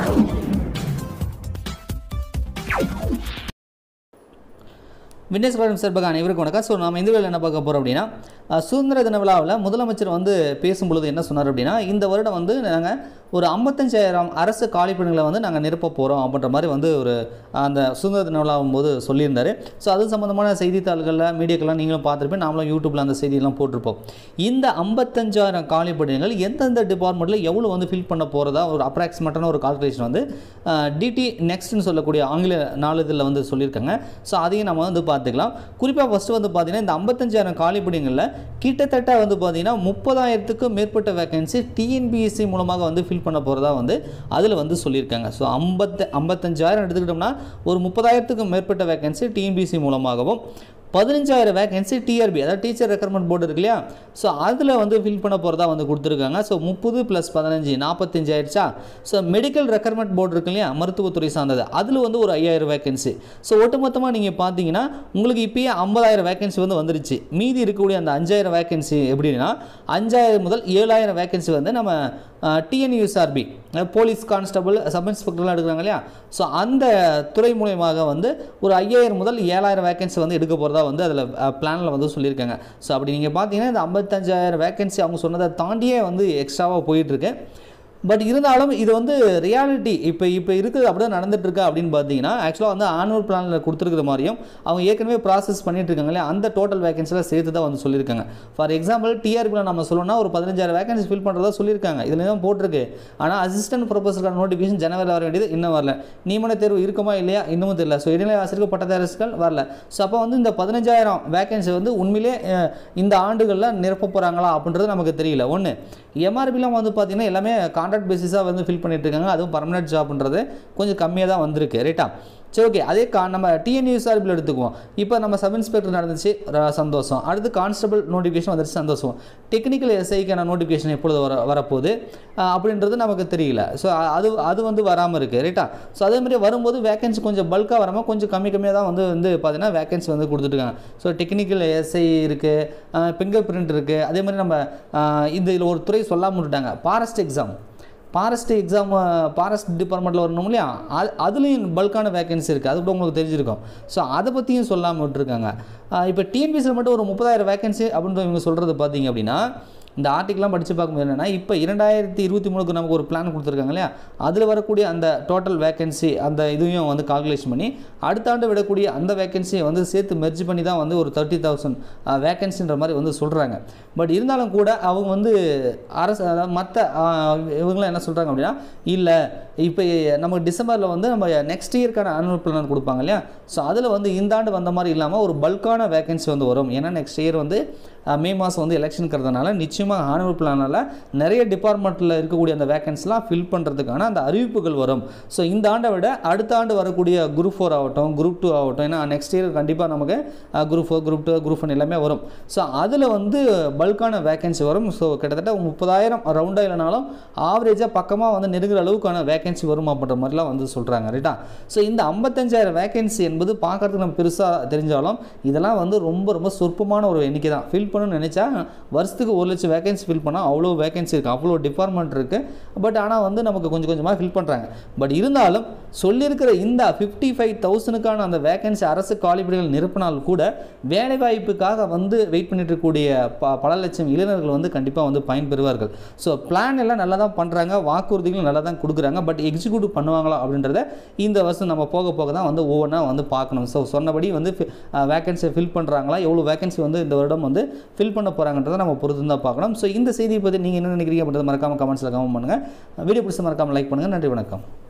witness கழகம் சார்பாக அனைவருக்கும் வணக்கம் ஸோ நம்ம இந்த வேலை என்ன பார்க்க போகிறோம் அப்படின்னா அஹ், சுதந்திர தின விழாவில் முதலமைச்சர் வந்து பேசும்பொழுது என்ன சொன்னார் அப்படின்னா இந்த வருடம் வந்து நாங்கள் ஒரு ஐம்பத்தஞ்சாயிரம் அரசு காலிப்பணிகளை வந்து நாங்கள் நிரப்ப போகிறோம் அப்படின்ற மாதிரி வந்து ஒரு அந்த சுதந்திர தின விழாவும் போது சொல்லியிருந்தாரு ஸோ அது சம்மந்தமான செய்தித்தாள்களில் மீடியாக்கெல்லாம் நீங்களும் பார்த்துருப்பேன் நாமளும் யூடியூப்பில் அந்த செய்தியெல்லாம் போட்டிருப்போம் இந்த ஐம்பத்தஞ்சாயிரம் காலிப்பணிகள் எந்தெந்த டிபார்ட்மெண்ட்டில் எவ்வளோ வந்து ஃபில் பண்ண போகிறதா ஒரு அப்ராக்சிமேட்டான ஒரு கால்குலேஷன் வந்து டிடி நெக்ஸ்ட்னு சொல்லக்கூடிய ஆங்கில நாளிதழில் வந்து சொல்லியிருக்காங்க ஸோ அதையும் நம்ம வந்து பார்த்துக்கலாம் குறிப்பாக ஃபஸ்ட்டு வந்து பார்த்தீங்கன்னா இந்த ஐம்பத்தஞ்சாயிரம் காலிப்பணிகளில் கிட்டத்தட்ட வந்து பார்த்தீங்கன்னா முப்பதாயிரத்துக்கும் மேற்பட்ட வேகன்சி டிஎன்பிஎஸ்சி மூலமாக வந்து ஃபில் பண்ண போகிறதா வந்து அதில் வந்து சொல்லியிருக்காங்க ஸோ ஐம்பத்து ஐம்பத்தஞ்சாயிரம் எடுத்துக்கிட்டோம்னா ஒரு முப்பதாயிரத்துக்கும் மேற்பட்ட வேகன்சி டிஎன்பிஎஸ்சி மூலமாகவும் பதினஞ்சாயிரம் வேகன்சி டிஆர்பி அதாவது டீச்சர் ரெக்ரூட்மெண்ட் போர்டு இருக்கு இல்லையா ஸோ அதில் வந்து ஃபில் பண்ண போகிறதா வந்து கொடுத்துருக்காங்க ஸோ முப்பது ப்ளஸ் பதினஞ்சு நாற்பத்தஞ்சு ஆயிடுச்சா ஸோ மெடிக்கல் ரெக்ரூட்மெண்ட் போர்டு இருக்கு இல்லையா மருத்துவத்துறை சார்ந்தது அதில் வந்து ஒரு ஐயாயிரம் வேகன்சி ஸோ ஒட்டுமொத்தமாக நீங்கள் பார்த்தீங்கன்னா உங்களுக்கு இப்போயே ஐம்பதாயிரம் வேகன்சி வந்து வந்துருச்சு மீதி இருக்கக்கூடிய அந்த அஞ்சாயிரம் வேகன்சி எப்படின்னா அஞ்சாயிரம் முதல் ஏழாயிரம் வேகன்சி வந்து நம்ம டிஎன்யூஎஸ்ஆர்பி போலீஸ் கான்ஸ்டபிள் சப் இன்ஸ்பெக்டர்லாம் எடுக்கிறாங்க இல்லையா ஸோ அந்த துறை மூலயமாக வந்து ஒரு ஐயாயிரம் முதல் ஏழாயிரம் வேகன்சி வந்து எடுக்க போகிறதா வந்து அதில் பிளானில் வந்து சொல்லியிருக்காங்க ஸோ அப்படி நீங்கள் பார்த்தீங்கன்னா இந்த ஐம்பத்தஞ்சாயிரம் வேகன்சி அவங்க சொன்னதை தாண்டியே வந்து எக்ஸ்ட்ராவாக போயிட்டுருக்கு பட் இருந்தாலும் இது வந்து ரியாலிட்டி இப்போ இப்போ இருக்குது அப்படியே நடந்துட்டு இருக்கா அப்படின்னு பார்த்தீங்கன்னா ஆக்சுவலாக வந்து ஆனுவல் பிளானில் கொடுத்துருக்கிற மாதிரியும் அவங்க ஏற்கனவே ப்ராசஸ் பண்ணிட்டு இருக்காங்க இல்லையா அந்த டோட்டல் வேகன்சியில் சேர்த்து தான் வந்து சொல்லியிருக்காங்க ஃபார் எக்ஸாம்பிள் டிஆர்பியில் நம்ம சொல்லணும்னா ஒரு பதினஞ்சாயிரம் வேகன்சி ஃபில் பண்ணுறதா சொல்லியிருக்காங்க இதில் தான் போட்டிருக்கு ஆனால் அசிஸ்டன்ட் ப்ரொஃபஸருக்கான நோட்டிஃபிகேஷன் ஜனவரியில் வர வேண்டியது இன்னும் வரல நியமன தேர்வு இருக்குமா இல்லையா இன்னமும் தெரியல ஸோ இடைநிலை ஆசிரியர்கள் பட்டதாரிகள் வரல ஸோ அப்போ வந்து இந்த பதினஞ்சாயிரம் வேகன்சி வந்து உண்மையிலே அஹ், இந்த ஆண்டுகளில் நிரப்ப போகிறாங்களா அப்படின்றது நமக்கு தெரியல ஒன்று எம்ஆர்பிலாம் வந்து பார்த்தீங்கன்னா எல்லாமே கான்ட்ராக்ட் பேசிஸாக வந்து ஃபில் பண்ணிட்டு இருக்காங்க அதுவும் பர்மனெண்ட் ஜாப்ன்றது கொஞ்சம் கம்மியாக தான் வந்திருக்கு ரைட்டா சரி ஓகே அதே கா நம்ம டிஎன்யூஎஸ்ஆர்பியில் எடுத்துக்குவோம் இப்போ நம்ம சப் இன்ஸ்பெக்டர் நடந்துச்சு ர- சந்தோஷம் அடுத்து கான்ஸ்டபிள் நோட்டிஃபிகேஷன் வந்துருச்சு சந்தோஷம் டெக்னிக்கல் எஸ்ஐக்கான நோட்டிஃபிகேஷன் எப்பொழுது வர வரப்போகுது அஹ், அப்படின்றது நமக்கு தெரியல ஸோ அது அது வந்து வராமல் இருக்குது ரைட்டா ஸோ அதே மாதிரி வரும்போது வேகன்சி கொஞ்சம் பல்காக வராமல் கொஞ்சம் கம்மி கம்மியாக தான் வந்து வந்து பார்த்தீங்கன்னா வேகன்சி வந்து கொடுத்துருக்காங்க ஸோ டெக்னிக்கல் எஸ்ஐ இருக்குது ஃபிங்கர் பிரிண்ட் இருக்குது அதே மாதிரி நம்ம அஹ், இந்த இதில் ஒரு துறை சொல்லாமல் விட்டுட்டாங்க forest exam forest exam forest டிபார்ட்மெண்ட்டில் வரணும் இல்லையா அது அதுலேயும் பல்கான வேகன்சி இருக்குது அது கூட உங்களுக்கு தெரிஞ்சிருக்கும் ஸோ அதை பற்றியும் சொல்லாமல் விட்டுருக்காங்க இப்போ டிஎன்பிசியில் மட்டும் ஒரு முப்பதாயிரம் வேகன்சி அப்படின்ற இவங்க சொல்கிறது பார்த்தீங்க அப்படின்னா இந்த ஆர்டிக்கெலாம் படித்து பார்க்கும்போது என்னென்னா இப்போ இரண்டாயிரத்தி இருபத்தி மூணுக்கு நமக்கு ஒரு பிளான் கொடுத்துருக்காங்க இல்லையா அதில் வரக்கூடிய அந்த டோட்டல் வேகன்சி அந்த இதையும் வந்து கால்குலேஷன் பண்ணி அடுத்த ஆண்டு விடக்கூடிய அந்த வேகன்சியை வந்து சேர்த்து மெர்ஜ் பண்ணி தான் வந்து ஒரு தேர்ட்டி தௌசண்ட் வேகன்சின்ற மாதிரி வந்து சொல்கிறாங்க பட் இருந்தாலும் கூட அவங்க வந்து அரசு அதாவது மற்ற இவங்களாம் என்ன சொல்கிறாங்க அப்படின்னா இல்லை இப்போ நம்ம டிசம்பரில் வந்து நம்ம நெக்ஸ்ட் இயர்க்கான ஆனுவல் பிளான் கொடுப்பாங்க இல்லையா ஸோ அதில் வந்து இந்த ஆண்டு வந்த மாதிரி இல்லாமல் ஒரு பல்கான வேகன்சி வந்து வரும் ஏன்னா நெக்ஸ்ட் இயர் வந்து அஹ், மே மாதம் வந்து எலெக்ஷனுக்கிறதுனால நிச்சயமாக ஆனுவல் பிளானால் நிறைய டிபார்ட்மெண்ட்டில் இருக்கக்கூடிய அந்த வேகன்சிலாம் ஃபில் பண்ணுறதுக்கான அந்த அறிவிப்புகள் வரும் ஸோ இந்த ஆண்டை விட அடுத்த ஆண்டு வரக்கூடிய குரூப் ஃபோர் ஆகட்டும் குரூப் டூ ஆகட்டும் ஏன்னா நெக்ஸ்ட் இயர் கண்டிப்பாக நமக்கு group four group two group one எல்லாமே வரும் ஸோ அதில் வந்து பல்கான வேகன்சி வரும் ஸோ கிட்டத்தட்ட முப்பதாயிரம் ரவுண்டாக இல்லைனாலும் ஆவரேஜாக பக்கமாக வந்து நெருங்குற அளவுக்கான வேகன்சி வரும் அப்படின்ற மாதிரிலாம் வந்து சொல்கிறாங்க ரைட்டா ஸோ இந்த ஐம்பத்தஞ்சாயிரம் வேகன்சி என்பது பார்க்கறதுக்கு நம்ம பெருசாக தெரிஞ்சாலும் இதெல்லாம் வந்து ரொம்ப ரொம்ப சொற்பமான ஒரு எண்ணிக்கை தான் ஃபில் பண்ணணும்னு நினச்சா வருஷத்துக்கு ஒரு லட்சம் வேகன்சி ஃபில் பண்ணால் அவ்வளோ வேகன்சி இருக்குது அவ்வளோ டிபார்ட்மெண்ட் இருக்குது பட் ஆனால் வந்து நமக்கு கொஞ்சம் கொஞ்சமாக ஃபில் பண்ணுறாங்க பட் இருந்தாலும் சொல்லியிருக்கிற இந்த ஃபிஃப்டி ஃபைவ் தௌசண்ட்க்கான அந்த வேகன்சி அரசு காலிப்படிகள் நிரப்பினால் கூட வேலைவாய்ப்புக்காக வந்து வெயிட் பண்ணிட்டு இருக்கக்கூடிய ப பல லட்சம் இளைஞர்கள் வந்து கண்டிப்பாக வந்து பயன்பெறுவார்கள் ஸோ பிளான் எல்லாம் நல்லா தான் பண்ணுறாங்க வாக்குறுதிகளும் நல்லா தான் கொடுக்குறாங்க பட் எக்ஸிக்யூட்டிவ் பண்ணுவாங்களா அப்படின்றத இந்த வருஷம் நம்ம போக போக தான் வந்து ஒவ்வொன்றா வந்து பார்க்கணும் ஸோ சொன்னபடி வந்து வேகன்சியை ஃபில் பண்ணுறாங்களா எவ்வளோ வேகன்சி வந்து இந்த வருடம் வந்து ஃபில் பண்ண போகிறாங்கன்றதை நம்ம பொறுத்து தான் பார்க்கணும் ஸோ இந்த செய்தியை பற்றி நீங்கள் என்ன நினைக்கிறீங்க அப்படின்றத மறக்காமல் கமெண்ட்ஸில் கமெண்ட் பண்ணுங்கள் வீடியோ பிடிச்ச மறக்காமல் லைக் பண்ணுங்கள் நன்றி வணக்கம்